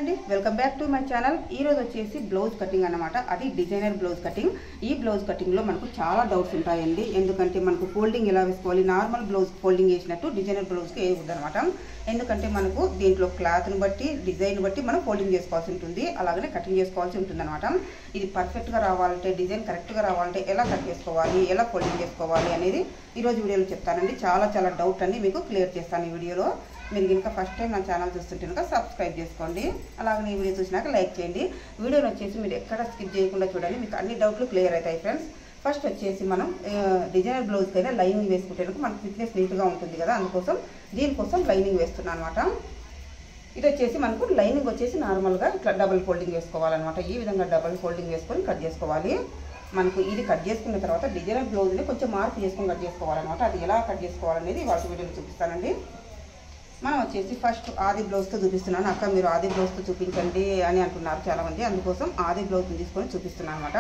అండి welcome back to my channel ఈ రోజు వచ్చేసి బ్లౌజ్ కటింగ్ అన్నమాట అది డిజైనర్ బ్లౌజ్ కటింగ్ ఈ బ్లౌజ్ కటింగ్ లో మనకు చాలా డౌట్స్ ఉంటాయండి ఎందుకంటే మనకు ఫోల్డింగ్ ఎలా వేసుకోవాలి నార్మల్ బ్లౌజ్ ఫోల్డింగ్ వేసినట్టు డిజైనర్ బ్లౌజ్కి వేయకూడదు అనమాట ఎందుకంటే మనకు దీంట్లో క్లాత్ని బట్టి డిజైన్ బట్టి మనం ఫోల్డింగ్ చేసుకోవాల్సి ఉంటుంది అలాగనే కటింగ్ చేసుకోవాల్సి ఉంటుంది అనమాట ఇది పర్ఫెక్ట్గా రావాలంటే డిజైన్ కరెక్ట్గా రావాలంటే ఎలా కట్ చేసుకోవాలి ఎలా ఫోల్డింగ్ చేసుకోవాలి అనేది ఈరోజు వీడియోలో చెప్తానండి చాలా చాలా డౌట్ అన్ని మీకు క్లియర్ చేస్తాను ఈ వీడియోలో మీరు కనుక ఫస్ట్ టైం నా ఛానల్ చూస్తుంటే కనుక సబ్స్క్రైబ్ చేసుకోండి అలాగే ఈ వీడియో చూసినాక లైక్ చేయండి వీడియోని వచ్చేసి మీరు ఎక్కడ స్కిప్ చేయకుండా చూడండి మీకు అన్ని డౌట్లు క్లియర్ అవుతాయి ఫ్రెండ్స్ ఫస్ట్ వచ్చేసి మనం డిజైనర్ బ్లౌజ్కి అయితే లైనింగ్ వేసుకుంటే కనుక మనకు ఫిట్నెస్ నీట్గా ఉంటుంది కదా అందుకోసం దీనికోసం లైనింగ్ వేస్తున్నాను అనమాట ఇది వచ్చేసి మనకు లైనింగ్ వచ్చేసి నార్మల్గా ఇట్లా డబుల్ ఫోల్డింగ్ వేసుకోవాలన్నమాట ఈ విధంగా డబుల్ ఫోల్డింగ్ వేసుకొని కట్ చేసుకోవాలి మనకు ఇది కట్ చేసుకున్న తర్వాత డిజైనర్ బ్లౌజ్ని కొంచెం మార్పు చేసుకొని కట్ చేసుకోవాలన్నమాట అది ఎలా కట్ చేసుకోవాలనేది వాళ్ళ వీడియోలో చూపిస్తానండి మనం వచ్చేసి ఫస్ట్ ఆది బ్లౌజ్తో చూపిస్తున్నాను అక్క మీరు ఆది బ్లౌజ్తో చూపించండి అని అంటున్నారు చాలామంది అందుకోసం ఆది బ్లౌజ్ తీసుకొని చూపిస్తున్నాను అనమాట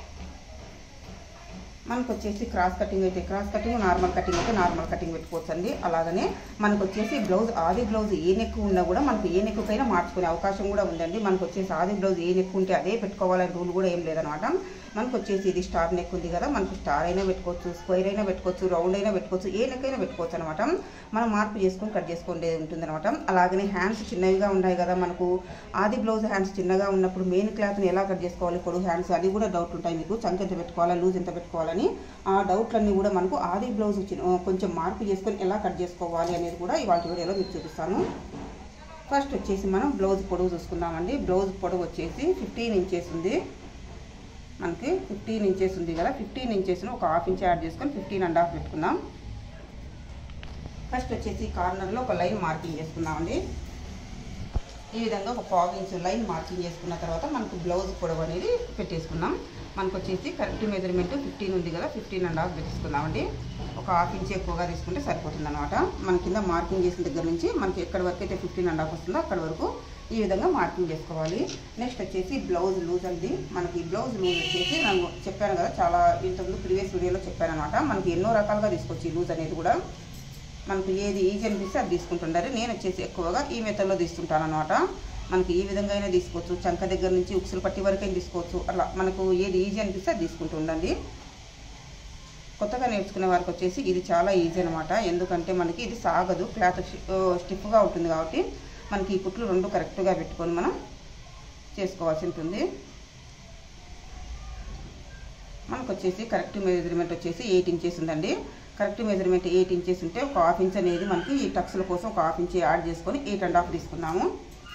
మనకు వచ్చేసి క్రాస్ కటింగ్ అయితే క్రాస్ కటింగ్ నార్మల్ కటింగ్ అయితే నార్మల్ కటింగ్ పెట్టుకోవచ్చు అండి అలాగనే మనకు వచ్చేసి బ్లౌజ్ ఆది బ్లౌజ్ ఏ నెక్ ఉన్నా కూడా మనకు ఏ నెక్కుకైనా మార్చుకునే అవకాశం కూడా ఉందండి మనకు వచ్చేసి ఆది బ్లౌజ్ ఏ నెక్ ఉంటే అదే పెట్టుకోవాలని రూల్ కూడా ఏం లేదనమాట మనకు వచ్చేసి ఇది స్టార్ నెక్ ఉంది కదా మనకు స్టార్ అయినా పెట్టుకోవచ్చు స్క్వైర్ అయినా పెట్టుకోవచ్చు రౌండ్ అయినా పెట్టుకోవచ్చు ఏ నెక్ అయినా పెట్టుకోవచ్చు అనమాట మనం మార్పు చేసుకొని కట్ చేసుకునే ఉంటుంది అనమాట అలాగనే హ్యాండ్స్ చిన్నవిగా ఉన్నాయి కదా మనకు ఆది బ్లౌజ్ హ్యాండ్స్ చిన్నగా ఉన్నప్పుడు మెయిన్ క్లాత్ని ఎలా కట్ చేసుకోవాలి పొడుగు హ్యాండ్స్ అది కూడా డౌట్ ఉంటాయి మీకు చంక ఎంత పెట్టుకోవాలా లూజ్ ఎంత పెట్టుకోవాలని ఆ డౌట్లన్నీ కూడా మనకు ఆది బ్లౌజ్ చిన్న- కొంచెం మార్పు చేసుకొని ఎలా కట్ చేసుకోవాలి అనేది కూడా ఇవాళ వీడియోలో మీకు చూపిస్తాను ఫస్ట్ వచ్చేసి మనం బ్లౌజ్ పొడవు చూసుకుందామండి బ్లౌజ్ పొడవు వచ్చేసి ఫిఫ్టీన్ ఇంచెస్ ఉంది మనకి ఫిఫ్టీన్ ఇంచెస్ ఉంది కదా ఫిఫ్టీన్ ఇంచెస్ను ఒక హాఫ్ ఇంచ్ యాడ్ చేసుకొని ఫిఫ్టీన్ అండ్ హాఫ్ పెట్టుకుందాం ఫస్ట్ వచ్చేసి కార్నర్లో ఒక లైన్ మార్కింగ్ చేసుకుందామండి ఈ విధంగా ఒక పావు ఇంచ్ లైన్ మార్కింగ్ చేసుకున్న తర్వాత మనకు బ్లౌజ్ పొడవు అనేది పెట్టేసుకుందాం మనకు వచ్చేసి కరెక్ట్ మెజర్మెంట్ ఫిఫ్టీన్ ఉంది కదా ఫిఫ్టీన్ అండ్ హాఫ్ తీసుకుందామండి ఒక హాఫ్ ఇంచ్ ఎక్కువగా తీసుకుంటే సరిపోతుంది అనమాట మన కింద మార్కింగ్ చేసిన దగ్గర నుంచి మనకి ఎక్కడి వరకు అయితే ఫిఫ్టీన్ అండ్ హాఫ్ వస్తుందో అక్కడి వరకు ఈ విధంగా మార్కింగ్ చేసుకోవాలి నెక్స్ట్ వచ్చేసి బ్లౌజ్ లూజ్ అండి మనకి బ్లౌజ్ లూజ్ వచ్చేసి నేను చెప్పాను కదా చాలా ఇంతకుముందు ప్రీవియస్ వీడియోలో చెప్పాను అనమాట మనకి ఎన్నో రకాలుగా తీసుకోవచ్చు ఈ లూజ్ అనేది కూడా మనకు ఏది ఈజీ అనిపిస్తే అది తీసుకుంటుంటారు నేను వచ్చేసి ఎక్కువగా ఈ మెథడ్లో తీసుకుంటాను అనమాట మనకి ఈ విధంగా అయినా తీసుకోవచ్చు చంక దగ్గర నుంచి ఉక్సులు పట్టి వరకైనా తీసుకోవచ్చు అలా మనకు ఏది ఈజీ అనిపిస్తే అది తీసుకుంటూ ఉండండి కొత్తగా నేర్చుకునే వారికి వచ్చేసి ఇది చాలా ఈజీ అనమాట ఎందుకంటే మనకి ఇది సాగదు క్లాత్ స్టిఫ్గా ఉంటుంది కాబట్టి మనకి ఈ కుట్లు రెండు కరెక్ట్గా పెట్టుకొని మనం చేసుకోవాల్సి ఉంటుంది మనకు వచ్చేసి కరెక్ట్ మెజర్మెంట్ వచ్చేసి ఎయిట్ ఇంచెస్ ఉందండి కరెక్ట్ మెజర్మెంట్ ఎయిట్ ఇంచెస్ ఉంటే ఒక హాఫ్ ఇంచ్ అనేది మనకి ఈ టక్స్ల కోసం ఒక హాఫ్ ఇంచ్ యాడ్ చేసుకొని ఎయిట్ అండ్ హాఫ్ తీసుకున్నాము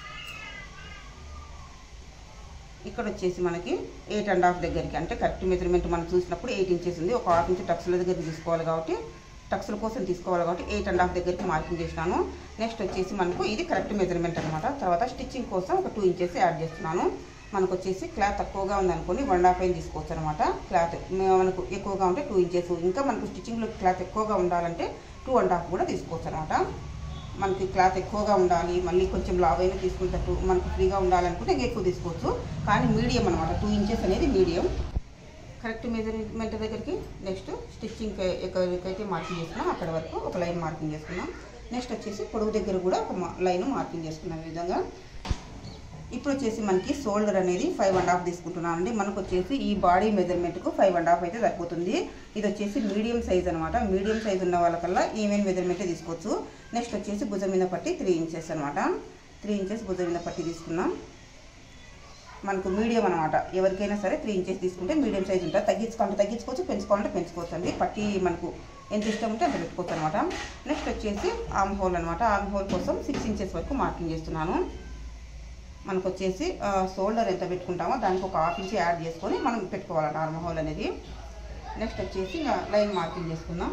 ఇక్కడ వచ్చేసి మనకి ఎయిట్ అండ్ హాఫ్ దగ్గరికి అంటే కరెక్ట్ మెజర్మెంట్ మనం చూసినప్పుడు ఎయిట్ ఇంచెస్ ఉంది ఒక హాఫ్ ఇంచ్ టక్స్ల దగ్గరికి తీసుకోవాలి కాబట్టి టక్స్ల కోసం తీసుకోవాలి కాబట్టి ఎయిట్ అండ్ హాఫ్ దగ్గరికి మార్కింగ్ చేసినాను నెక్స్ట్ వచ్చేసి మనకు ఇది కరెక్ట్ మెజర్మెంట్ అనమాట తర్వాత స్టిచ్చింగ్ కోసం ఒక టూ ఇంచెస్ యాడ్ చేస్తున్నాను మనకు వచ్చేసి క్లాత్ తక్కువగా ఉందనుకోండి వన్ హాఫ్ అయిన తీసుకోవచ్చు అనమాట క్లాత్ మనకు ఎక్కువగా ఉంటే టూ ఇంచెస్ ఇంకా మనకు స్టిచ్చింగ్లో క్లాత్ ఎక్కువగా ఉండాలంటే టూ అండ్ హాఫ్ కూడా తీసుకోవచ్చు అనమాట మనకి క్లాత్ ఎక్కువగా ఉండాలి మళ్ళీ కొంచెం లావ్ అయినా తీసుకునేటట్టు మనకు ఫ్రీగా ఉండాలనుకుంటే ఇంకా ఎక్కువ తీసుకోవచ్చు కానీ మీడియం అనమాట టూ ఇంచెస్ అనేది మీడియం కరెక్ట్ మెజర్మెంట్ దగ్గరికి నెక్స్ట్ స్టిచ్చింగ్ ఎక్కడికైతే మార్కింగ్ చేసుకున్నాం అక్కడ వరకు ఒక లైన్ మార్కింగ్ చేసుకున్నాం నెక్స్ట్ వచ్చేసి పొడవు దగ్గర కూడా ఒక లైన్ మార్కింగ్ చేసుకున్నాం ఈ విధంగా ఇప్పుడు వచ్చేసి మనకి షోల్డర్ అనేది ఫైవ్ అండ్ హాఫ్ తీసుకుంటున్నాం అండి మనకు వచ్చేసి ఈ బాడీ మెజర్మెంట్కు ఫైవ్ అండ్ హాఫ్ అయితే సరిపోతుంది ఇది వచ్చేసి మీడియం సైజ్ అనమాట మీడియం సైజ్ ఉన్న వాళ్ళకల్లా ఈవెన్ మెజర్మెంటే తీసుకోవచ్చు నెక్స్ట్ వచ్చేసి భుజం మీద పట్టి త్రీ ఇంచెస్ అనమాట త్రీ ఇంచెస్ భుజం మీద పట్టి తీసుకున్నాం మనకు మీడియం అనమాట ఎవరికైనా సరే త్రీ ఇంచెస్ తీసుకుంటే మీడియం సైజ్ ఉంటుంది తగ్గించుకోవాలంటే తగ్గించుకోవచ్చు పెంచుకోవాలంటే పెంచుకోవచ్చు అండి పట్టి మనకు ఎంత ఇష్టం ఉంటే అంత పెట్టుకోవచ్చు అనమాట నెక్స్ట్ వచ్చేసి ఆమ్ హోల్ అనమాట ఆమ్ హోల్ కోసం సిక్స్ ఇంచెస్ వరకు మార్కింగ్ చేస్తున్నాను మనకు వచ్చేసి షోల్డర్ ఎంత పెట్టుకుంటామో దానికి ఒక హాఫ్ ఇంచ్ యాడ్ చేసుకొని మనం పెట్టుకోవాలి నార్మల్ హోల్ అనేది నెక్స్ట్ వచ్చేసి ఇంకా లైన్ మార్కింగ్ చేసుకుందాం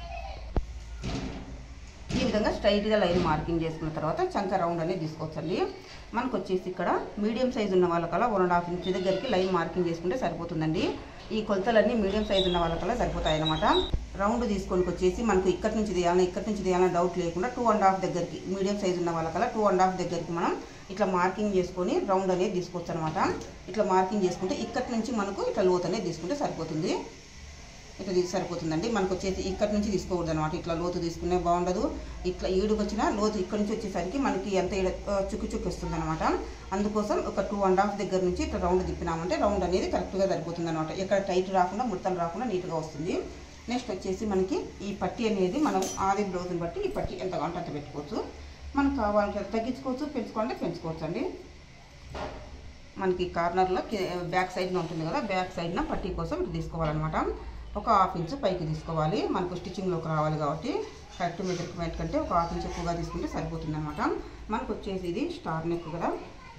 ఈ విధంగా స్ట్రైట్గా లైన్ మార్కింగ్ చేసుకున్న తర్వాత చంక రౌండ్ అనేది తీసుకోవచ్చండి మనకు వచ్చేసి ఇక్కడ మీడియం సైజ్ ఉన్న వాళ్ళకల్లా వన్ అండ్ హాఫ్ ఇంచ్ దగ్గరికి లైన్ మార్కింగ్ చేసుకుంటే సరిపోతుందండి ఈ కొలతలన్నీ మీడియం సైజ్ ఉన్న వాళ్ళకల్లా సరిపోతాయి అనమాట రౌండ్ తీసుకొని వచ్చేసి మనకు ఇక్కడి నుంచి తీయాలని ఇక్కడి నుంచి తీయాలని డౌట్ లేకుండా టూ అండ్ హాఫ్ దగ్గరికి మీడియం సైజ్ ఉన్న వాళ్ళకల్లా టూ అండ్ హాఫ్ దగ్గరికి మనం ఇట్లా మార్కింగ్ చేసుకొని రౌండ్ అనేది తీసుకోవచ్చు అనమాట ఇట్లా మార్కింగ్ చేసుకుంటే ఇక్కడి నుంచి మనకు ఇట్లా లోత్ అనేది తీసుకుంటే సరిపోతుంది ఇట్లా తీసి సరిపోతుందండి మనకు వచ్చేసి ఇక్కడ నుంచి తీసుకోకూడదు అనమాట ఇట్లా లోతు తీసుకునే బాగుండదు ఇట్లా ఈడుకు వచ్చిన లోతు ఇక్కడ నుంచి వచ్చేసరికి మనకి ఎంత ఈడ ఆ, చుక్కు చుక్కు వస్తుంది అనమాట అందుకోసం ఒక టూ అండ్ హాఫ్ దగ్గర నుంచి ఇట్లా రౌండ్ తిప్పినామంటే రౌండ్ అనేది కరెక్ట్గా సరిపోతుంది అనమాట ఎక్కడ టైట్ రాకుండా ముడతలు రాకుండా నీట్గా వస్తుంది నెక్స్ట్ వచ్చేసి మనకి ఈ పట్టి అనేది మనం ఆది బ్లౌజ్ని బట్టి ఈ పట్టి ఎంత కావాలంటే అంత పెట్టుకోవచ్చు మనకు కావాలంటే తగ్గించుకోవచ్చు పెంచుకోవాలంటే పెంచుకోవచ్చు అండి మనకి కార్నర్లో కి- బ్యాక్ సైడ్న ఉంటుంది కదా బ్యాక్ సైడ్న పట్టీ కోసం ఇటు తీసుకోవాలన్నమాట ఒక హాఫ్ ఇంచ్ పైకి తీసుకోవాలి మనకు స్టిచ్చింగ్లోకి రావాలి కాబట్టి కరెక్ట్ మెజర్మెంట్ కంటే ఒక హాఫ్ ఇంచ్ ఎక్కువగా తీసుకుంటే సరిపోతుంది అనమాట మనకు వచ్చేసి ఇది స్టార్ నెక్ కదా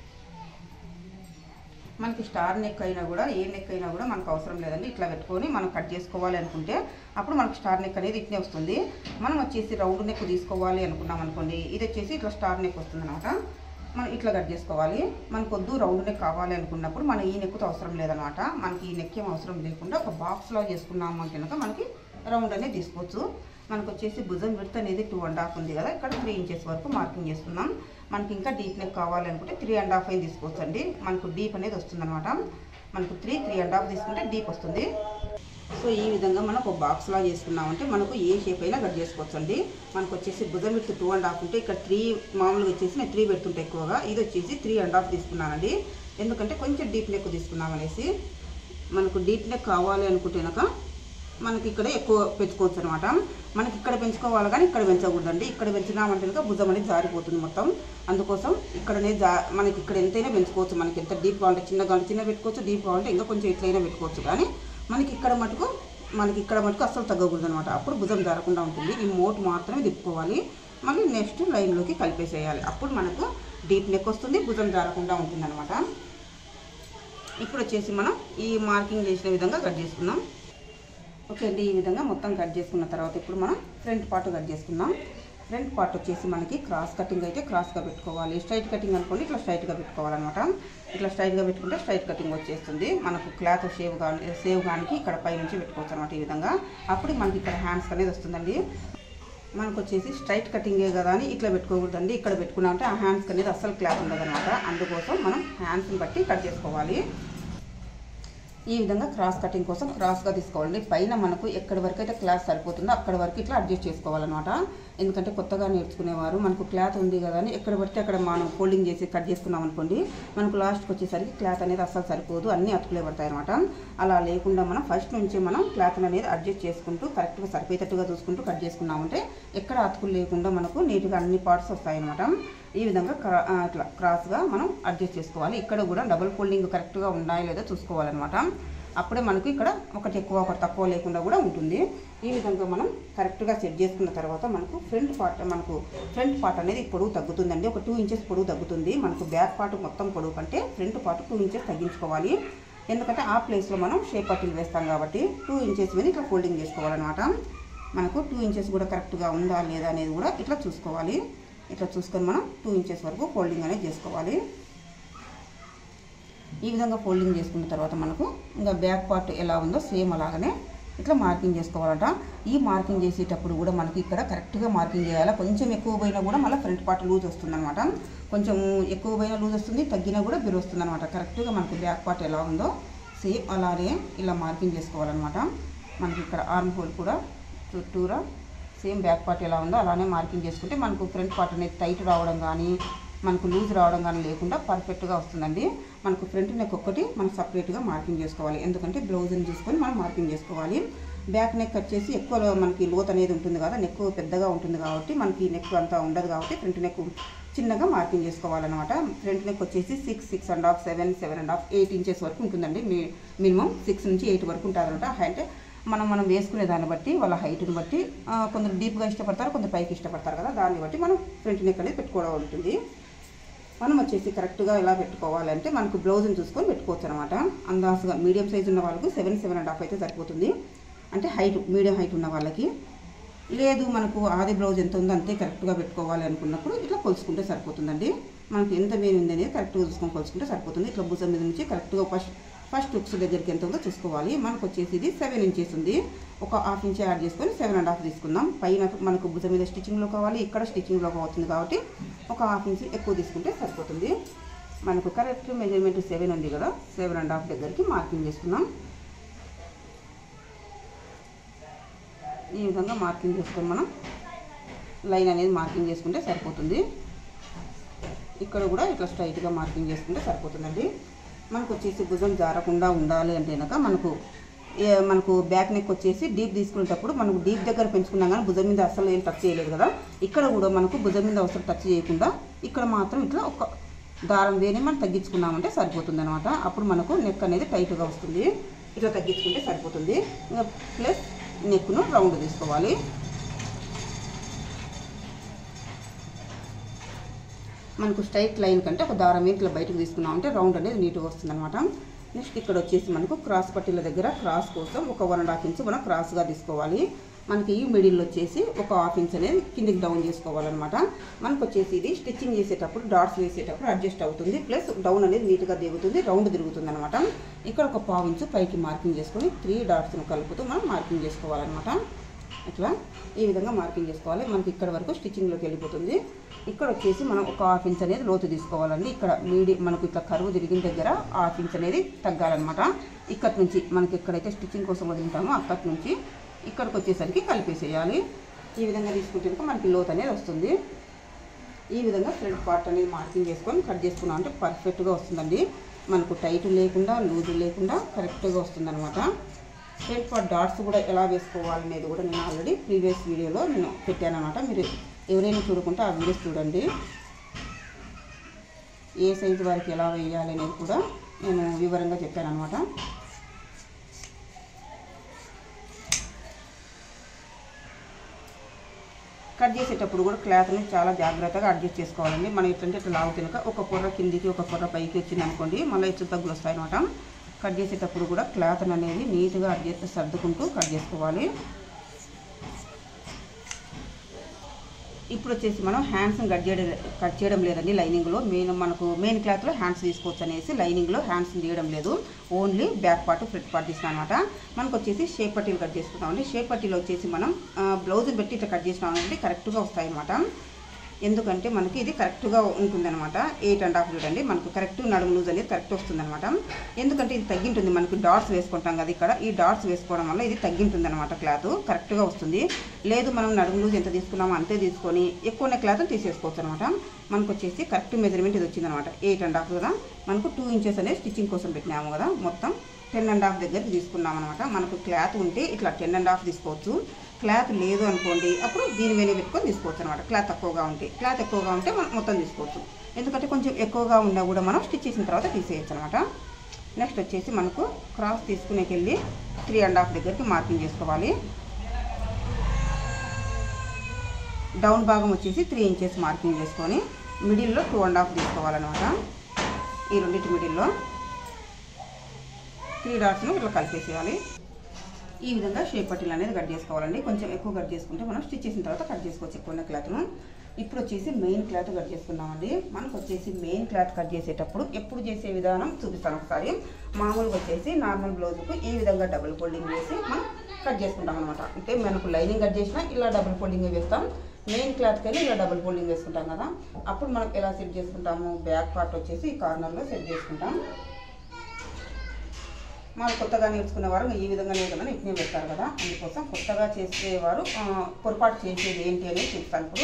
మనకి స్టార్ నెక్ అయినా కూడా ఏ నెక్ అయినా కూడా మనకు అవసరం లేదండి ఇట్లా పెట్టుకొని మనం కట్ చేసుకోవాలి అనుకుంటే అప్పుడు మనకు స్టార్ నెక్ అనేది ఇట్నే వస్తుంది మనం వచ్చేసి రౌండ్ నెక్ తీసుకోవాలి అనుకున్నాం అనుకోండి ఇది వచ్చేసి ఇట్లా స్టార్ నెక్ వస్తుంది అనమాట మనం ఇట్లా కట్ చేసుకోవాలి మనకు వద్దు రౌండ్ నెక్ కావాలి అనుకున్నప్పుడు మనం ఈ నెక్తో అవసరం లేదనమాట మనకి ఈ నెక్ ఏం అవసరం లేకుండా ఒక బాక్స్లో చేసుకున్నాము అంటే కనుక మనకి రౌండ్ అనేది తీసుకోవచ్చు మనకు వచ్చేసి భుజం విడత్ అనేది టూ అండ్ హాఫ్ ఉంది కదా ఇక్కడ త్రీ ఇంచెస్ వరకు మార్కింగ్ చేసుకున్నాం మనకి ఇంకా డీప్ నెక్ కావాలి అనుకుంటే త్రీ అండ్ హాఫ్ అయిన తీసుకోవచ్చు అండి మనకు డీప్ అనేది వస్తుంది అనమాట మనకు త్రీ త్రీ అండ్ హాఫ్ తీసుకుంటే డీప్ వస్తుంది సో ఈ విధంగా మనం ఒక బాక్స్ లా చేసుకున్నామంటే మనకు ఏ షేప్ అయినా కట్ చేసుకోవచ్చు అండి మనకు వచ్చేసి భుజం విడత్ టూ అండ్ హాఫ్ ఉంటే ఇక్కడ త్రీ మామూలుగా వచ్చేసి నేను త్రీ పెడుతుంటే ఎక్కువగా ఇది వచ్చేసి త్రీ అండ్ హాఫ్ తీసుకున్నానండి ఎందుకంటే కొంచెం డీప్ నెక్ తీసుకున్నాం అనేసి మనకు డీప్ నెక్ కావాలి అనుకుంటే కనుక మనకి ఇక్కడ ఎక్కువ పెంచుకోవచ్చు అనమాట మనకి ఇక్కడ పెంచుకోవాలి కానీ ఇక్కడ పెంచకూడదండి ఇక్కడ పెంచినామంటే కనుక భుజం అనేది జారిపోతుంది మొత్తం అందుకోసం ఇక్కడనే జా మనకి ఇక్కడ ఎంతైనా పెంచుకోవచ్చు మనకి ఎంత డీప్ కావాలంటే చిన్న కావాలంటే చిన్న పెట్టుకోవచ్చు డీప్ కావాలంటే ఇంకా కొంచెం ఇట్లయినా పెట్టుకోవచ్చు కానీ మనకి ఇక్కడ మటుకు మనకి ఇక్కడ మటుకు అస్సలు తగ్గకూడదు అనమాట అప్పుడు భుజం జారకుండా ఉంటుంది ఈ మోట్ మాత్రమే తిప్పుకోవాలి మళ్ళీ నెక్స్ట్ లైన్లోకి కలిపేసేయాలి అప్పుడు మనకు డీప్ నెక్ వస్తుంది భుజం జారకుండా ఉంటుంది ఇప్పుడు వచ్చేసి మనం ఈ మార్కింగ్ చేసిన విధంగా కట్ చేసుకుందాం ఓకే అండి ఈ విధంగా మొత్తం కట్ చేసుకున్న తర్వాత ఇప్పుడు మనం ఫ్రంట్ పార్ట్ కట్ చేసుకుందాం ఫ్రంట్ పార్ట్ వచ్చేసి మనకి క్రాస్ కటింగ్ అయితే క్రాస్గా పెట్టుకోవాలి స్ట్రైట్ కటింగ్ అనుకోండి ఇట్లా స్ట్రైట్గా పెట్టుకోవాలన్నమాట ఇట్లా స్ట్రైట్గా పెట్టుకుంటే స్ట్రైట్ కటింగ్ వచ్చేస్తుంది మనకు క్లాత్ షేవ్ కానీ సేవ్ కానీ ఇక్కడ పై నుంచి పెట్టుకోవచ్చు అనమాట ఈ విధంగా అప్పుడు మనకి ఇక్కడ హ్యాండ్స్ అనేది వస్తుందండి మనకు వచ్చేసి స్ట్రైట్ కటింగే కదా అని ఇట్లా పెట్టుకోకూడదండి ఇక్కడ పెట్టుకున్నాం అంటే ఆ హ్యాండ్స్ అనేది అస్సలు క్లాత్ ఉండదు అనమాట అందుకోసం మనం హ్యాండ్స్ని బట్టి కట్ చేసుకోవాలి ఈ విధంగా క్రాస్ కటింగ్ కోసం క్రాస్గా తీసుకోవాలండి పైన మనకు ఎక్కడి వరకు అయితే క్లాత్ సరిపోతుందో అక్కడ వరకు ఇట్లా అడ్జస్ట్ చేసుకోవాలన్నమాట ఎందుకంటే కొత్తగా నేర్చుకునేవారు మనకు క్లాత్ ఉంది కదా అని ఎక్కడ పడితే అక్కడ మనం ఫోల్డింగ్ చేసి కట్ చేసుకున్నాం అనుకోండి మనకు లాస్ట్కి వచ్చేసరికి క్లాత్ అనేది అస్సలు సరిపోదు అన్నీ అతుకులే పడతాయి అనమాట అలా లేకుండా మనం ఫస్ట్ నుంచి మనం క్లాత్ అనేది అడ్జస్ట్ చేసుకుంటూ కరెక్ట్గా సరిపోయేటట్టుగా చూసుకుంటూ కట్ చేసుకున్నామంటే ఎక్కడ అతుకులు లేకుండా మనకు నీట్గా అన్ని పార్ట్స్ వస్తాయన్నమాట ఈ విధంగా క్రా ఆ, ఇట్లా క్రాస్గా మనం అడ్జస్ట్ చేసుకోవాలి ఇక్కడ కూడా డబుల్ ఫోల్డింగ్ కరెక్ట్గా ఉన్నాయో లేదో చూసుకోవాలన్నమాట అప్పుడే మనకు ఇక్కడ ఒకటి ఎక్కువ ఒకటి తక్కువ లేకుండా కూడా ఉంటుంది ఈ విధంగా మనం కరెక్ట్గా సెట్ చేసుకున్న తర్వాత మనకు ఫ్రంట్ పార్ట్ మనకు ఫ్రంట్ పార్ట్ అనేది పొడవు తగ్గుతుందండి ఒక టూ ఇంచెస్ పొడవు తగ్గుతుంది మనకు బ్యాక్ పార్ట్ మొత్తం పొడవు కంటే ఫ్రంట్ పార్ట్ టూ ఇంచెస్ తగ్గించుకోవాలి ఎందుకంటే ఆ ప్లేస్లో మనం షేప్ పట్టీలు వేస్తాం కాబట్టి టూ ఇంచెస్ మీద ఇట్లా ఫోల్డింగ్ చేసుకోవాలన్నమాట మనకు టూ ఇంచెస్ కూడా కరెక్ట్గా ఉందా లేదా అనేది కూడా ఇట్లా చూసుకోవాలి ఇట్లా చూసుకొని మనం టూ ఇంచెస్ వరకు ఫోల్డింగ్ అనేది చేసుకోవాలి ఈ విధంగా ఫోల్డింగ్ చేసుకున్న తర్వాత మనకు ఇంకా బ్యాక్ పార్ట్ ఎలా ఉందో సేమ్ అలాగనే ఇట్లా మార్కింగ్ చేసుకోవాలంట ఈ మార్కింగ్ చేసేటప్పుడు కూడా మనకి ఇక్కడ కరెక్ట్గా మార్కింగ్ చేయాలి కొంచెం ఎక్కువ పోయినా కూడా మళ్ళీ ఫ్రంట్ పార్ట్ లూజ్ వస్తుంది అనమాట కొంచెం ఎక్కువ పోయినా లూజ్ వస్తుంది తగ్గినా కూడా బిరు వస్తుంది అనమాట కరెక్ట్గా మనకు బ్యాక్ పార్ట్ ఎలా ఉందో సేమ్ అలానే ఇలా మార్కింగ్ చేసుకోవాలన్నమాట మనకి ఇక్కడ ఆర్మ్ హోల్ కూడా చుట్టూరా సేమ్ బ్యాక్ పార్ట్ ఎలా ఉందో అలానే మార్కింగ్ చేసుకుంటే మనకు ఫ్రంట్ పార్ట్ అనేది టైట్ రావడం కానీ మనకు లూజ్ రావడం కానీ లేకుండా పర్ఫెక్ట్గా వస్తుందండి మనకు ఫ్రంట్ నెక్ ఒక్కటి మనం సపరేట్గా మార్కింగ్ చేసుకోవాలి ఎందుకంటే బ్లౌజ్ని చూసుకొని మనం మార్కింగ్ చేసుకోవాలి బ్యాక్ నెక్ వచ్చేసి ఎక్కువ లో- మనకి లోత్ అనేది ఉంటుంది కదా నెక్ పెద్దగా ఉంటుంది కాబట్టి మనకి నెక్ అంతా ఉండదు కాబట్టి ఫ్రంట్ నెక్ చిన్నగా మార్కింగ్ చేసుకోవాలన్నమాట ఫ్రంట్ నెక్ వచ్చేసి six six and half seven seven and half eight inches వరకు ఉంటుందండి మీ మినిమం సిక్స్ నుంచి ఎయిట్ వరకు ఉంటుందన్నమాట అంటే మనం మనం వేసుకునే దాన్ని బట్టి వాళ్ళ హైట్ని బట్టి ఆ, కొందరు డీప్గా ఇష్టపడతారు కొందరు పైకి ఇష్టపడతారు కదా దాన్ని బట్టి మనం ఫ్రంట్ నెక్ అనేది పెట్టుకోవడం ఉంటుంది మనం వచ్చేసి కరెక్ట్గా ఎలా పెట్టుకోవాలంటే మనకు బ్లౌజ్ని చూసుకొని పెట్టుకోవచ్చు అనమాట అందాసుగా మీడియం సైజ్ ఉన్న వాళ్ళకు సెవెన్ సెవెన్ అండ్ హాఫ్ అయితే సరిపోతుంది అంటే హైట్ మీడియం హైట్ ఉన్న వాళ్ళకి లేదు మనకు ఆది బ్లౌజ్ ఎంత ఉందో అంతే కరెక్ట్గా పెట్టుకోవాలి అనుకున్నప్పుడు ఇట్లా కొలుసుకుంటే సరిపోతుందండి మనకి ఎంత వేరు ఉంది అనేది కరెక్ట్గా చూసుకొని కొలుసుకుంటే సరిపోతుంది ఇట్లా భుజం మీద నుంచి కరెక్ట్గా ఫస్ట్ ఫస్ట్ హుక్స్ దగ్గరికి ఎంత ఉందో చూసుకోవాలి మనకు వచ్చేసి ఇది సెవెన్ ఇంచెస్ ఉంది ఒక హాఫ్ ఇంచ్ యాడ్ చేసుకొని సెవెన్ అండ్ హాఫ్ తీసుకుందాం పైన మనకు భుజం మీద స్టిచ్చింగ్లో కావాలి ఇక్కడ స్టిచ్చింగ్లో అవుతుంది కాబట్టి ఒక హాఫ్ ఇంచ్ ఎక్కువ తీసుకుంటే సరిపోతుంది మనకు కరెక్ట్ మెజర్మెంట్ సెవెన్ ఉంది కదా సెవెన్ అండ్ హాఫ్ దగ్గరికి మార్కింగ్ చేసుకుందాం ఈ విధంగా మార్కింగ్ చేసుకొని మనం లైన్ అనేది మార్కింగ్ చేసుకుంటే సరిపోతుంది ఇక్కడ కూడా ఇట్లా స్ట్రైట్గా మార్కింగ్ చేసుకుంటే సరిపోతుందండి మనకు వచ్చేసి భుజం జారకుండా ఉండాలి అంటే కనుక మనకు ఏ- మనకు బ్యాక్ నెక్ వచ్చేసి డీప్ తీసుకునేటప్పుడు మనకు డీప్ దగ్గర పెంచుకున్నాం కానీ భుజం మీద అసలు ఏం టచ్ చేయలేదు కదా ఇక్కడ కూడా మనకు భుజం మీద అసలు టచ్ చేయకుండా ఇక్కడ మాత్రం ఇట్లా ఒక దారం వేని మనం తగ్గించుకున్నామంటే సరిపోతుంది అనమాట అప్పుడు మనకు నెక్ అనేది టైట్గా వస్తుంది ఇట్లా తగ్గించుకుంటే సరిపోతుంది ఇంకా ప్లస్ నెక్ను రౌండ్ తీసుకోవాలి మనకు స్ట్రైట్ లైన్ కంటే ఒక దారం ఇట్లా బయటకు తీసుకున్నామంటే రౌండ్ అనేది నీట్గా వస్తుంది అనమాట నెక్స్ట్ ఇక్కడ వచ్చేసి మనకు క్రాస్ పట్టీల దగ్గర క్రాస్ కోసం ఒక వన్ అండ్ హాఫ్ ఇంచ్ మనం క్రాస్గా తీసుకోవాలి మనకి ఈ మిడిల్ వచ్చేసి ఒక హాఫ్ ఇంచ్ అనేది కిందికి డౌన్ చేసుకోవాలన్నమాట మనకు వచ్చేసి ఇది స్టిచ్చింగ్ చేసేటప్పుడు డాట్స్ వేసేటప్పుడు అడ్జస్ట్ అవుతుంది ప్లస్ డౌన్ అనేది నీట్గా దిగుతుంది రౌండ్ తిరుగుతుంది అనమాట ఇక్కడ ఒక పావు ఇంచు పైకి మార్కింగ్ చేసుకొని త్రీ డాట్స్ను కలుపుతూ మనం మార్కింగ్ చేసుకోవాలన్నమాట ఇట్లా ఈ విధంగా మార్కింగ్ చేసుకోవాలి మనకి ఇక్కడ వరకు స్టిచ్చింగ్లోకి వెళ్ళిపోతుంది ఇక్కడ వచ్చేసి మనం ఒక హాఫ్ ఇంచ్ అనేది లోతు తీసుకోవాలండి ఇక్కడ మీడి మనకు ఇట్లా కరువు తిరిగిన దగ్గర హాఫ్ ఇంచ్ అనేది తగ్గాలన్నమాట ఇక్కడి నుంచి మనకి ఎక్కడైతే స్టిచ్చింగ్ కోసం వదులుతామో అక్కడి నుంచి ఇక్కడికి వచ్చేసరికి కలిపేసేయాలి ఈ విధంగా తీసుకుంటే కనుక మనకి లోతు అనేది వస్తుంది ఈ విధంగా ఫ్రంట్ పార్ట్ అనేది మార్కింగ్ చేసుకొని కట్ చేసుకున్నాం అంటే పర్ఫెక్ట్గా వస్తుందండి మనకు టైట్ లేకుండా లూజ్ లేకుండా కరెక్ట్గా వస్తుందన్నమాట ఫ్రంట్ పార్ట్ డాట్స్ కూడా ఎలా వేసుకోవాలనేది కూడా నేను ఆల్రెడీ ప్రీవియస్ వీడియోలో నేను పెట్టాను అనమాట మీరు ఎవరైనా చూడకుంటే ఆ వీడియోస్ చూడండి ఏ సైజు వారికి ఎలా వేయాలి అనేది కూడా నేను వివరంగా చెప్పాను అనమాట కట్ చేసేటప్పుడు కూడా క్లాత్ని చాలా జాగ్రత్తగా అడ్జస్ట్ చేసుకోవాలండి మనం ఎట్లంటే ఇట్లా లావు తినక ఒక పొర్ర కిందికి ఒక పొర్ర పైకి వచ్చింది అనుకోండి మళ్ళీ ఇట్లా తగ్గులు వస్తాయి అనమాట కట్ చేసేటప్పుడు కూడా క్లాత్ అనేది నీట్గా అడ్జస్ట్ సర్దుకుంటూ కట్ చేసుకోవాలి ఇప్పుడు వచ్చేసి మనం హ్యాండ్స్ని కట్ చేయడం కట్ చేయడం లేదండి లైనింగ్లో మెయిన్ మనకు మెయిన్ క్లాత్లో హ్యాండ్స్ తీసుకోవచ్చు అనేసి లైనింగ్లో హ్యాండ్స్ తీయడం లేదు only back part front part తీసిన అనమాట మనకు వచ్చేసి షేప్ పట్టీలు కట్ చేసుకుంటామండి షేప్ పట్టీలో వచ్చేసి మనం బ్లౌజ్ పెట్టి ఇట్లా కట్ చేసినామంటే కరెక్ట్గా వస్తాయి అనమాట ఎందుకంటే మనకి ఇది కరెక్ట్గా ఉంటుందన్నమాట ఎయిట్ అండ్ హాఫ్ చూడండి మనకు కరెక్ట్ నడుము లూజ్ అనేది కరెక్ట్ వస్తుందన్నమాట ఎందుకంటే ఇది తగ్గింటుంది మనకు డాట్స్ వేసుకుంటాం కదా ఇక్కడ ఈ డాట్స్ వేసుకోవడం వల్ల ఇది తగ్గింటుంది అనమాట క్లాత్ కరెక్ట్గా వస్తుంది లేదు మనం నడుము లూజ్ ఎంత తీసుకున్నామో అంతే తీసుకొని ఎక్కువ క్లాత్ తీసేసుకోవచ్చు అనమాట మనకు వచ్చేసి కరెక్ట్ మెజర్మెంట్ ఇది వచ్చిందనమాట ఎయిట్ అండ్ హాఫ్ కదా మనకు టూ ఇంచెస్ అనేది స్టిచ్చింగ్ కోసం పెట్టినాము కదా మొత్తం టెన్ అండ్ హాఫ్ దగ్గరికి తీసుకున్నాం అనమాట మనకు క్లాత్ ఉంటే ఇట్లా టెన్ అండ్ హాఫ్ తీసుకోవచ్చు క్లాత్ లేదు అనుకోండి అప్పుడు దీని మీద పెట్టుకొని తీసుకోవచ్చు అనమాట క్లాత్ తక్కువగా ఉంటే క్లాత్ ఎక్కువగా ఉంటే మనం మొత్తం తీసుకోవచ్చు ఎందుకంటే కొంచెం ఎక్కువగా ఉన్నా కూడా మనం స్టిచ్ చేసిన తర్వాత తీసేయచ్చు అనమాట నెక్స్ట్ వచ్చేసి మనకు క్రాస్ తీసుకునేకి వెళ్ళి త్రీ అండ్ హాఫ్ దగ్గరికి మార్కింగ్ చేసుకోవాలి డౌన్ భాగం వచ్చేసి త్రీ ఇంచెస్ మార్కింగ్ చేసుకొని మిడిల్లో టూ అండ్ హాఫ్ తీసుకోవాలన్నమాట ఈ రెండింటి మిడిల్లో త్రీ డాట్స్ను ఇట్లా కలిపేసేయాలి ఈ విధంగా షేప్ పట్టీలు అనేది కట్ చేసుకోవాలండి కొంచెం ఎక్కువ కట్ చేసుకుంటే మనం స్టిచ్ చేసిన తర్వాత కట్ చేసుకోవచ్చు ఎక్కువ క్లాత్ను ఇప్పుడు వచ్చేసి మెయిన్ క్లాత్ కట్ చేసుకున్నామండి మనకు వచ్చేసి మెయిన్ క్లాత్ కట్ చేసేటప్పుడు ఎప్పుడు చేసే విధానం చూపిస్తాను ఒకసారి మామూలుగా వచ్చేసి నార్మల్ బ్లౌజ్కు ఈ విధంగా డబుల్ ఫోల్డింగ్ వేసి మనం కట్ చేసుకుంటాం అనమాట అంటే మనకు లైనింగ్ కట్ చేసినా ఇలా డబుల్ ఫోల్డింగ్ వేస్తాం మెయిన్ క్లాత్కి వెళ్ళి ఇలా డబుల్ ఫోల్డింగ్ వేసుకుంటాం కదా అప్పుడు మనం ఎలా సెట్ చేసుకుంటాము బ్యాక్ పార్ట్ వచ్చేసి ఈ కార్నర్లో సెట్ చేసుకుంటాం మాకు కొత్తగా నేర్చుకునేవారు ఈ విధంగానే కదా ఇట్నే పెడతారు కదా అందుకోసం కొత్తగా చేసేవారు ఆ, పొరపాటు చేసేది ఏంటి అనేది చెప్తాను ఇప్పుడు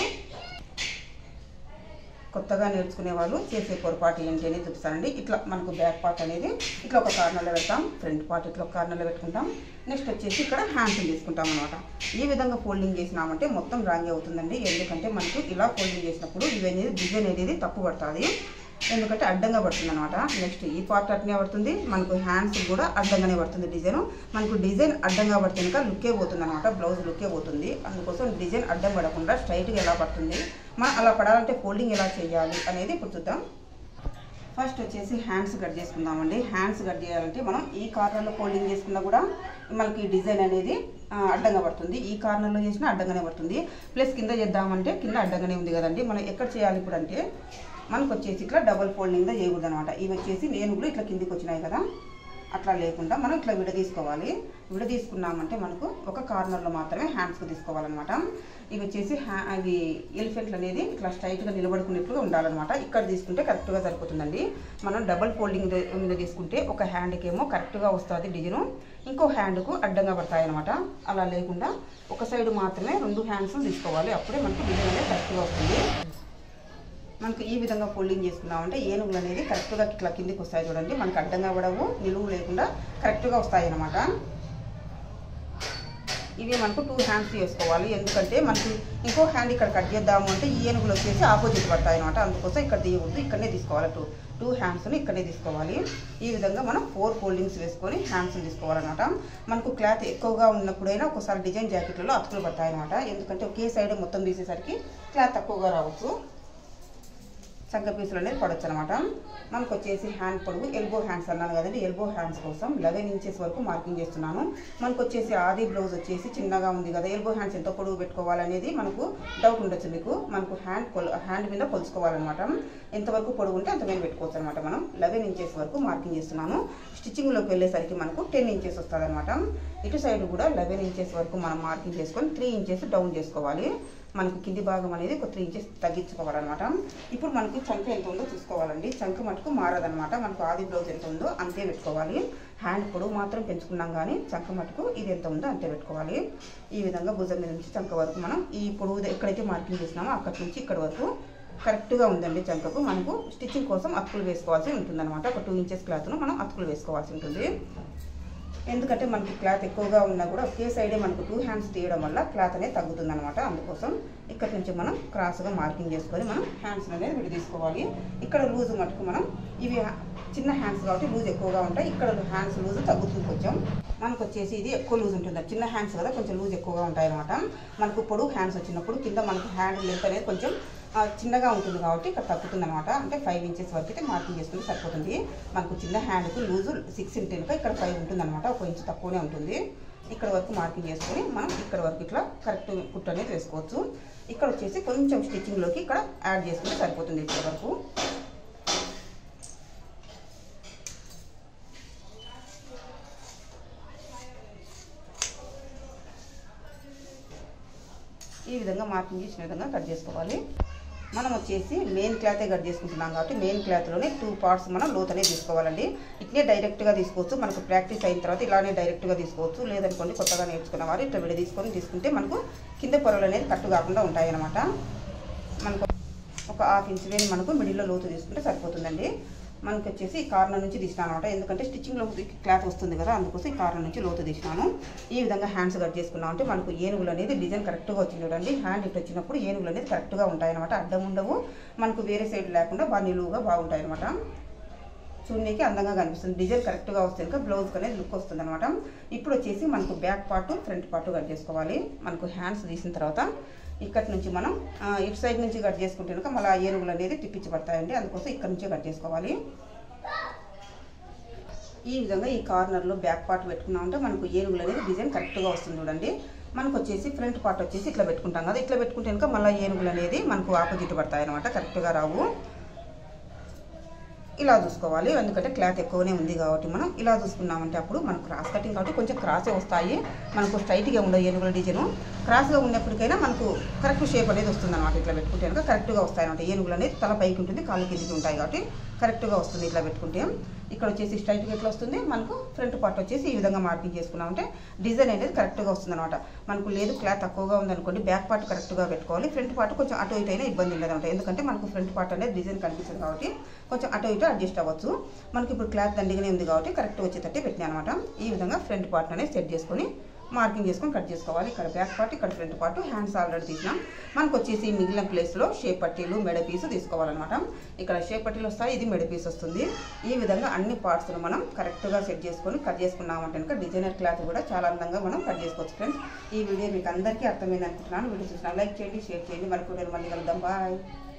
కొత్తగా నేర్చుకునే వాళ్ళు చేసే పొరపాటు ఏంటి అనేది చూపిస్తానండి ఇట్లా మనకు బ్యాక్ పార్ట్ అనేది ఇట్లా ఒక కార్నర్లో పెడతాం ఫ్రంట్ పార్ట్ ఇట్లా ఒక కార్నర్లో పెట్టుకుంటాం నెక్స్ట్ వచ్చేసి ఇక్కడ హ్యాండ్స్ తీసుకుంటాం అనమాట ఈ విధంగా ఫోల్డింగ్ చేసినామంటే మొత్తం రాంగ్ అవుతుందండి ఎందుకంటే మనకు ఇలా ఫోల్డింగ్ చేసినప్పుడు ఇవి అనేది డిజైన్ అనేది తప్పు పడుతుంది ఎందుకంటే అడ్డంగా పడుతుంది అనమాట నెక్స్ట్ ఈ పార్ట్ అట్నే పడుతుంది మనకు హ్యాండ్స్ కూడా అడ్డంగానే పడుతుంది డిజైన్ మనకు డిజైన్ అడ్డంగా పడితే కనుక లుక్కే పోతుంది అనమాట బ్లౌజ్ లుక్కే పోతుంది అందుకోసం డిజైన్ అడ్డం పడకుండా స్ట్రైట్గా ఎలా పడుతుంది మనం అలా పడాలంటే ఫోల్డింగ్ ఎలా చేయాలి అనేది ఇప్పుడు చూద్దాం ఫస్ట్ వచ్చేసి హ్యాండ్స్ కట్ చేసుకుందామండి హ్యాండ్స్ కట్ చేయాలంటే మనం ఈ కార్నర్లో ఫోల్డింగ్ చేసుకున్నా కూడా మనకి డిజైన్ అనేది ఆ, అడ్డంగా పడుతుంది ఈ కార్నర్లో చేసినా అడ్డంగానే పడుతుంది ప్లస్ కింద చేద్దామంటే కింద అడ్డంగానే ఉంది కదండి మనం ఎక్కడ చేయాలి ఇప్పుడు అంటే మనకు వచ్చేసి ఇట్లా డబల్ ఫోల్డింగ్లో చేయకూడదు అనమాట ఇవి వచ్చేసి నేను కూడా ఇట్లా కిందికి వచ్చినాయి కదా అట్లా లేకుండా మనం ఇట్లా విడదీసుకోవాలి విడదీసుకున్నామంటే మనకు ఒక కార్నర్లో మాత్రమే హ్యాండ్స్కి తీసుకోవాలన్నమాట ఇవి వచ్చేసి హ్యా అవి ఎలిఫెంట్లు అనేది ఇట్లా స్ట్రైట్గా నిలబడుకునేట్లుగా ఉండాలన్నమాట ఇక్కడ తీసుకుంటే కరెక్ట్గా సరిపోతుందండి మనం డబల్ ఫోల్డింగ్ మీద తీసుకుంటే ఒక హ్యాండ్కి ఏమో కరెక్ట్గా వస్తుంది డిజైను ఇంకో హ్యాండ్కు అడ్డంగా పడతాయి అనమాట అలా లేకుండా ఒక సైడ్ మాత్రమే రెండు హ్యాండ్స్ తీసుకోవాలి అప్పుడే మనకి డిజైన్ అనేది కరెక్ట్గా వస్తుంది మనకు ఈ విధంగా ఫోల్డింగ్ చేసుకున్నామంటే ఏనుగులు అనేది కరెక్ట్గా ఇట్లా కిందికి వస్తాయి చూడండి మనకు అడ్డంగా పడవు నిలువు లేకుండా కరెక్ట్గా వస్తాయి అన్నమాట ఇవి మనకు టూ హ్యాండ్స్ చేసుకోవాలి ఎందుకంటే మనకి ఇంకో హ్యాండ్ ఇక్కడ కట్ చేద్దాము అంటే ఈ ఏనుగులు వచ్చేసి ఆపోజిట్ పడతాయి అనమాట అందుకోసం ఇక్కడ తీయకూడదు ఇక్కడనే తీసుకోవాలి టూ టూ హ్యాండ్స్ని ఇక్కడే తీసుకోవాలి ఈ విధంగా మనం ఫోర్ ఫోల్డింగ్స్ వేసుకొని హ్యాండ్స్ని తీసుకోవాలన్నమాట మనకు క్లాత్ ఎక్కువగా ఉన్నప్పుడైనా ఒకసారి డిజైన్ జాకెట్లలో అతుకులు పడతాయి అనమాట ఎందుకంటే ఒకే సైడ్ మొత్తం తీసేసరికి క్లాత్ తక్కువగా రావచ్చు చంక పీసులు అనేది పడవచ్చు అనమాట మనకు వచ్చేసి హ్యాండ్ పొడుగు ఎల్బో హ్యాండ్స్ అన్నాను కదండి ఎల్బో హ్యాండ్స్ కోసం లెవెన్ ఇంచెస్ వరకు మార్కింగ్ చేస్తున్నాను మనకు వచ్చేసి ఆది బ్లౌజ్ వచ్చేసి చిన్నగా ఉంది కదా ఎల్బో హ్యాండ్స్ ఎంత పొడుగు పెట్టుకోవాలనేది మనకు డౌట్ ఉండొచ్చు మీకు మనకు హ్యాండ్ కొల్ హ్యాండ్ మీద కొలుసుకోవాలన్నమాట ఎంతవరకు పొడుగు ఉంటే అంత మీద పెట్టుకోవచ్చు అనమాట మనం లెవెన్ ఇంచెస్ వరకు మార్కింగ్ చేస్తున్నాను స్టిచ్చింగ్లోకి వెళ్ళేసరికి మనకు టెన్ ఇంచెస్ వస్తుంది అనమాట ఇటు సైడ్ కూడా లెవెన్ ఇంచెస్ వరకు మనం మార్కింగ్ చేసుకొని త్రీ ఇంచెస్ డౌన్ చేసుకోవాలి మనకు కింది భాగం అనేది ఒక త్రీ ఇంచెస్ తగ్గించుకోవాలన్నమాట ఇప్పుడు మనకి చంక ఎంత ఉందో చూసుకోవాలండి చంక మటుకు మారదనమాట మనకు ఆది బ్లౌజ్ ఎంత ఉందో అంతే పెట్టుకోవాలి హ్యాండ్ పొడవు మాత్రం పెంచుకున్నాం కానీ చంక మటుకు ఇది ఎంత ఉందో అంతే పెట్టుకోవాలి ఈ విధంగా భుజం మీద నుంచి చంక వరకు మనం ఈ పొడవు ఎక్కడైతే మార్కింగ్ చేసినామో అక్కడి నుంచి ఇక్కడ వరకు కరెక్ట్గా ఉందండి చంకకు మనకు స్టిచ్చింగ్ కోసం అతుకులు వేసుకోవాల్సి ఉంటుందన్నమాట ఒక టూ ఇంచెస్ క్లాత్ను మనం అతుకులు వేసుకోవాల్సి ఉంటుంది ఎందుకంటే మనకి క్లాత్ ఎక్కువగా ఉన్నా కూడా ఒకే సైడే మనకు టూ హ్యాండ్స్ తీయడం వల్ల క్లాత్ అనేది తగ్గుతుంది అనమాట అందుకోసం ఇక్కడ నుంచి మనం క్రాస్గా మార్కింగ్ చేసుకొని మనం హ్యాండ్స్ అనేది విడదీసుకోవాలి ఇక్కడ లూజ్ మటుకు మనం ఇవి చిన్న హ్యాండ్స్ కాబట్టి లూజ్ ఎక్కువగా ఉంటాయి ఇక్కడ హ్యాండ్స్ లూజ్ తగ్గుతుంది కొంచెం మనకు వచ్చేసి ఇది ఎక్కువ లూజ్ ఉంటుంది చిన్న హ్యాండ్స్ కదా కొంచెం లూజ్ ఎక్కువగా ఉంటాయి అనమాట మనకు పొడుగు హ్యాండ్స్ వచ్చినప్పుడు కింద మనకు హ్యాండ్ లెంత్ అనేది కొంచెం ఆ, చిన్నగా ఉంటుంది కాబట్టి ఇక్కడ తగ్గుతుంది అనమాట అంటే ఫైవ్ ఇంచెస్ వరకు అయితే మార్కింగ్ చేసుకుంటే సరిపోతుంది మనకు చిన్న హ్యాండ్కు లూజు సిక్స్ ఇంటి ఇక్కడ ఫైవ్ ఉంటుంది అనమాట ఒక ఇంచు తక్కువనే ఉంటుంది ఇక్కడ వరకు మార్కింగ్ చేసుకొని మనం ఇక్కడ వరకు ఇట్లా కరెక్ట్ కుట్టు అనేది వేసుకోవచ్చు ఇక్కడ వచ్చేసి కొంచెం స్టిచ్చింగ్లోకి ఇక్కడ యాడ్ చేసుకుంటే సరిపోతుంది ఇక్కడ వరకు ఈ విధంగా మార్కింగ్ చేసిన విధంగా కట్ చేసుకోవాలి మనం వచ్చేసి మెయిన్ క్లాతే కట్ చేసుకుంటున్నాం కాబట్టి మెయిన్ క్లాత్లోనే టూ పార్ట్స్ మనం లోత్ అనేది తీసుకోవాలండి ఇట్లే డైరెక్ట్గా తీసుకోవచ్చు మనకు ప్రాక్టీస్ అయిన తర్వాత ఇలానే డైరెక్ట్గా తీసుకోవచ్చు లేదనుకోండి కొత్తగా నేర్చుకున్న వారు ఇట్లా విడ తీసుకొని తీసుకుంటే మనకు కింద పొరలు అనేది కట్టు కాకుండా ఉంటాయి అన్నమాట మనకు ఒక హాఫ్ ఇంచ్ వేని మనకు మిడిల్లో లోతు తీసుకుంటే సరిపోతుందండి మనకి వచ్చేసి ఈ కార్నర్ నుంచి తీసినాను అనమాట ఎందుకంటే స్టిచ్చింగ్లో క్లాత్ వస్తుంది కదా అందుకోసం ఈ కార్నర్ నుంచి లోతు తీసినాను ఈ విధంగా హ్యాండ్స్ కట్ చేసుకున్నాం అంటే మనకు ఏనుగులు అనేది డిజైన్ కరెక్ట్గా వచ్చింది చూడండి హ్యాండ్ ఇటు వచ్చినప్పుడు ఏనుగులు అనేది కరెక్ట్గా ఉంటాయన్నమాట అడ్డం ఉండవు మనకు వేరే సైడ్ లేకుండా బాగా నిలువుగా బాగుంటాయి అనమాట చూడనీకి అందంగా కనిపిస్తుంది డిజైన్ కరెక్ట్గా వస్తే ఇంకా బ్లౌజ్ అనేది లుక్ వస్తుంది అనమాట ఇప్పుడు వచ్చేసి మనకు back part front part cut చేసుకోవాలి మనకు హ్యాండ్స్ తీసిన తర్వాత ఇక్కడి నుంచి మనం ఆ, ఇటు సైడ్ నుంచి కట్ చేసుకుంటే కనుక మళ్ళీ ఆ ఏనుగులు అనేది తిప్పించి పడతాయండి అందుకోసం ఇక్కడ నుంచే కట్ చేసుకోవాలి ఈ విధంగా ఈ కార్నర్లో బ్యాక్ పార్ట్ పెట్టుకున్నామంటే మనకు ఏనుగులు అనేది డిజైన్ కరెక్ట్గా వస్తుంది చూడండి మనకు వచ్చేసి ఫ్రంట్ పార్ట్ వచ్చేసి ఇట్లా పెట్టుకుంటాం కదా ఇట్లా పెట్టుకుంటే కనుక మళ్ళీ ఏనుగులు అనేది మనకు ఆపోజిట్ పడతాయి అనమాట కరెక్ట్గా రావు ఇలా చూసుకోవాలి ఎందుకంటే క్లాత్ ఎక్కువనే ఉంది కాబట్టి మనం ఇలా చూసుకున్నామంటే అప్పుడు మనకు క్రాస్ కటింగ్ కాబట్టి కొంచెం క్రాసే వస్తాయి మనకు స్ట్రైట్గా ఉండదు ఏనుగుల డిజైన్ క్రాస్గా ఉన్నప్పటికైనా మనకు కరెక్ట్ షేప్ అనేది వస్తుంది అనమాట ఇట్లా పెట్టుకుంటే కనుక కరెక్ట్గా వస్తాయి అనమాట ఏనుగులు అనేది తల పైకి ఉంటుంది కాళ్ళు కిందికి ఉంటాయి కాబట్టి కరెక్ట్గా వస్తుంది ఇట్లా పెట్టుకుంటే ఇక్కడ వచ్చేసి స్ట్రైట్గా ఎట్లా వస్తుంది మనకు ఫ్రంట్ పార్ట్ వచ్చేసి ఈ విధంగా మార్కింగ్ చేసుకున్నామంటే డిజైన్ అనేది కరెక్ట్గా వస్తుంది అనమాట మనకు లేదు క్లాత్ తక్కువగా ఉందనుకోండి బ్యాక్ పార్ట్ కరెక్ట్గా పెట్టుకోవాలి ఫ్రంట్ పార్ట్ కొంచెం అటు ఇటు అయినా ఇబ్బంది ఉండదు అనమాట ఎందుకంటే మనకు ఫ్రంట్ పార్ట్ అనేది డిజైన్ కనిపిస్తుంది కాబట్టి కొంచెం అటు ఇటు అడ్జస్ట్ అవ్వచ్చు మనకి ఇప్పుడు క్లాత్ దండిగానే ఉంది కాబట్టి కరెక్ట్ వచ్చేటట్టే పెట్టినా అనమాట ఈ విధంగా ఫ్రంట్ పార్ట్ అనేది సెట్ చేసుకొని మార్కింగ్ చేసుకొని కట్ చేసుకోవాలి ఇక్కడ బ్యాక్ పార్ట్ ఇక్కడ ఫ్రంట్ పార్ట్ హ్యాండ్స్ ఆల్రెడీ తీసినాం మనకు వచ్చేసి మిగిలిన ప్లేస్లో షేప్ పట్టీలు మెడ పీసు తీసుకోవాలన్నమాట ఇక్కడ షేప్ పట్టీలు వస్తాయి ఇది మెడ పీస్ వస్తుంది ఈ విధంగా అన్ని పార్ట్స్ను మనం కరెక్ట్గా సెట్ చేసుకొని కట్ చేసుకున్నామంటే కనుక డిజైనర్ క్లాత్ కూడా చాలా అందంగా మనం కట్ చేసుకోవచ్చు ఫ్రెండ్స్ ఈ వీడియో మీకు అందరికీ అర్థమైంది అనుకుంటున్నాను వీడియో చూసిన లైక్ చేయండి షేర్ చేయండి మరికొన్ని మళ్ళీ కలుద్దాం బాయ్